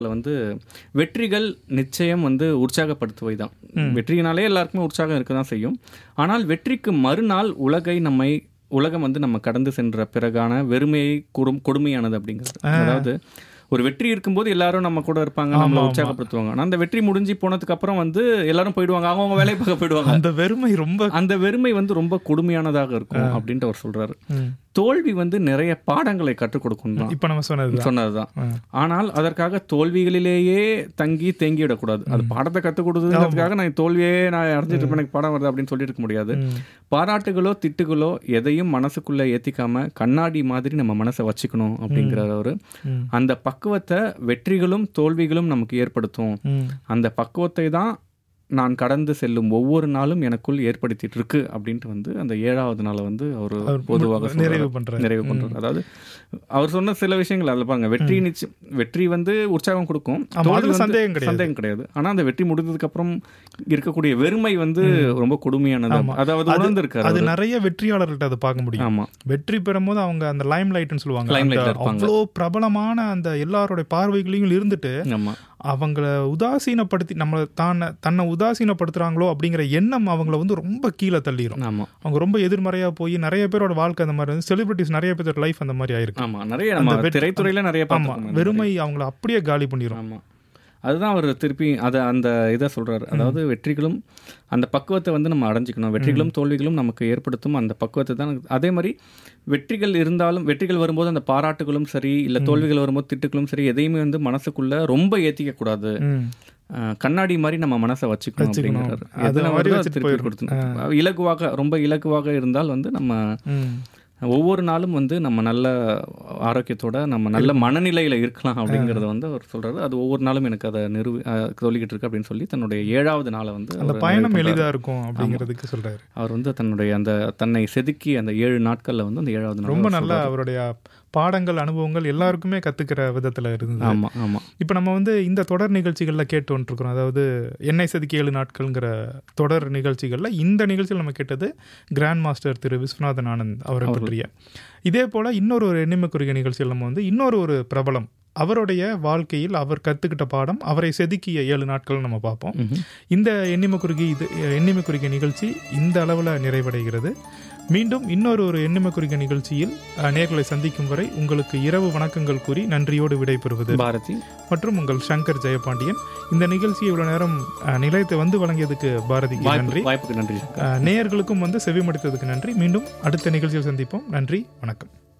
வந்து வெற்றிகள் நிச்சயம் வந்து உற்சாகப்படுத்துவை தான் வெற்றியினாலே எல்லாருக்குமே உற்சாகம் இருக்க தான் செய்யும் ஆனால் வெற்றிக்கு மறுநாள் உலகை நம்மை உலகம் வந்து நம்ம கடந்து சென்ற பிறகான வெறுமையை குடும் கொடுமையானது அப்படிங்கிறது அதாவது ஒரு வெற்றி இருக்கும்போது எல்லாரும் நம்ம கூட இருப்பாங்க நம்மளை உற்சாகப்படுத்துவாங்க ஆனா அந்த வெற்றி முடிஞ்சு போனதுக்கு அப்புறம் வந்து எல்லாரும் போயிடுவாங்க அவங்க வேலையை பார்க்க போயிடுவாங்க அந்த வெறுமை ரொம்ப அந்த வெறுமை வந்து ரொம்ப கொடுமையானதாக இருக்கும் அப்படின்ட்டு அவர் சொல்றாரு ம். தோல்வி வந்து நிறைய பாடங்களை கற்றுக் கொடுக்கும் தான் இப்ப நம்ம சொன்னது சொன்னதுதான் ஆனால் அதற்காக தோல்விகளிலேயே தங்கி தேங்கி விடக்கூடாது அது பாடத்தை கற்றுக் கொடுத்ததுக்காக நான் தோல்வியே நான் அடைஞ்சிட்டு இருப்பேன் எனக்கு பாடம் வருது அப்படின்னு சொல்லிட்டு இருக்க முடியாது பாராட்டுகளோ திட்டுகளோ எதையும் மனசுக்குள்ள ஏத்திக்காம கண்ணாடி மாதிரி நம்ம மனசை வச்சுக்கணும் அப்படிங்கிறார் அவரு ம். அந்த பக்குவத்தை வெற்றிகளும் தோல்விகளும் நமக்கு ஏற்படுத்தும் ம். அந்த பக்குவத்தை தான் நான் கடந்து செல்லும் ஒவ்வொரு நாளும் எனக்குள் ஏற்படுத்திட்டு இருக்கு அப்படின்ட்டு வந்து அந்த ஏழாவது நாளை வந்து அவர் அவர் பொதுவாக சொல்றாரு. நிறைவு பண்றாரு. நிறைவு பண்றாரு அதாவது அவர் சொன்ன சில விஷயங்கள் அதில் பாருங்க வெற்றி நிச்சயம் வெற்றி வந்து உற்சாகம் கொடுக்கும் ஆமா, தோல்வி அதுல வந்து சந்தேகம் கிடையாது. சந்தேகம் கிடையாது ஆனா அந்த வெற்றி முடிந்ததுக்கு அப்புறம் இருக்கக்கூடிய வெறுமை வந்து ரொம்ப கொடுமையானது அதாவது உணர்ந்திருக்காரு அது அவரு. நிறைய வெற்றியாளர்கள்ட்ட அதை பார்க்க முடியும் ஆமா வெற்றி பெறும்போது அவங்க அந்த லைம் லைட்னு சொல்லுவாங்க Limelight ல அந்த இருப்பாங்க. அவ்வளோ பிரபலமான அந்த எல்லாரோட பார்வைகளையும் இருந்துட்டு ஆமா அவங்கள உதாசீனப்படுத்தி நம்மளை தானே தன்னை உதாசீனப்படுத்துறாங்களோ அப்படிங்கிற எண்ணம் அவங்கள வந்து ரொம்ப கீழே தள்ளிடும் ஆமா அவங்க ரொம்ப எதிர்மறையா போய் நிறைய பேரோட வாழ்க்கை அந்த மாதிரி வந்து செலிபிரிட்டிஸ் நிறைய பேரோட லைஃப் அந்த மாதிரி ஆயிருக்கு ஆமா நிறைய நம்ம திரைத்துறையில நிறைய ஆமா பார்த்துருக்கோம் வெறுமை அவங்கள அப்படியே காலி பண்ணிரும் ஆமா அதுதான் அவர் திருப்பி அதை அந்த இதை சொல்றாரு அதாவது வெற்றிகளும் அந்த பக்குவத்தை வந்து நம்ம அடைஞ்சிக்கணும் வெற்றிகளும் தோல்விகளும் நமக்கு ஏற்படுத்தும் அந்த பக்குவத்தை தான் அதே மாதிரி வெற்றிகள் இருந்தாலும் வெற்றிகள் வரும்போது அந்த பாராட்டுகளும் சரி இல்லை தோல்விகள் வரும்போது திட்டுகளும் சரி எதையுமே வந்து மனசுக்குள்ள ரொம்ப ஏத்திக்க கூடாது ம். அஹ், கண்ணாடி மாதிரி நம்ம மனசை வச்சுக்கணும் வச்சுக்கணும். அப்படிங்கிறாரு அது எது நம்ம மாதிரி வருதோ அது வச்சுட்டு திருப்பி போயிரும். கொடுத்துணும் இலகுவாக ரொம்ப இலகுவாக இருந்தால் வந்து நம்ம ம். ஒவ்வொரு நாளும் வந்து நம்ம நல்ல ஆரோக்கியத்தோட நம்ம நல்ல மனநிலையில இருக்கலாம் அப்படிங்கறத வந்து அவர் சொல்றாரு அது ஒவ்வொரு நாளும் எனக்கு அதை நிறுவி அஹ், சொல்லிக்கிட்டு இருக்கு அப்படின்னு சொல்லி தன்னுடைய ஏழாவது நாளை வந்து அந்த அவர் பயணம் நிறைவு பண்றாரு. எளிதா இருக்கும் அப்படிங்கிறதுக்கு சொல்றாரு அவர் வந்து தன்னுடைய அந்த தன்னை செதுக்கி அந்த ஏழு நாட்கள்ல வந்து அந்த ஏழாவது நாள் ரொம்ப அவர் நல்ல அவருடைய பாடங்கள் அனுபவங்கள் எல்லாருக்குமே கத்துக்கிற விதத்துல இருந்தது ஆமா ஆமா இப்போ நம்ம வந்து இந்த தொடர் நிகழ்ச்சிகளில் கேட்டு வந்துருக்குறோம் அதாவது எண்ணெய் சதுக்கி ஏழு நாட்கள்ங்கிற தொடர் நிகழ்ச்சிகளில் இந்த நிகழ்ச்சியில் நம்ம கேட்டது கிராண்ட் மாஸ்டர் திரு விஸ்வநாதன் ஆனந்த் அவரை பற்றிய இதே போல் இன்னொரு ஒரு எண்ணிமை குறுகிய நிகழ்ச்சியில் நம்ம வந்து இன்னொரு ஒரு பிரபலம் அவருடைய வாழ்க்கையில் அவர் கற்றுக்கிட்ட பாடம் அவரை செதுக்கிய ஏழு நாட்கள் நம்ம பார்ப்போம் ம்ஹும். இந்த எண்ணிமை குறுகி இது எண்ணிமை குறுகிய நிகழ்ச்சி இந்த அளவில் நிறைவடைகிறது மீண்டும் இன்னொரு ஒரு எண்ணிமை குறுகிய நிகழ்ச்சியில் அஹ், நேர்களை சந்திக்கும் வரை உங்களுக்கு இரவு வணக்கங்கள் கூறி நன்றியோடு விடைபெறுவது பாரதி மற்றும் உங்கள் சங்கர் ஜெயபாண்டியன் இந்த நிகழ்ச்சியை இவ்வளவு நேரம் அஹ், நிலையத்தை வந்து வழங்கியதுக்கு பாரதிக்கு நன்றி வாய்ப்பு வாய்ப்புக்கு நன்றி அஹ், நேயர்களுக்கும் வந்து செவிமடித்ததுக்கு நன்றி மீண்டும் அடுத்த நிகழ்ச்சியில் சந்திப்போம் நன்றி வணக்கம்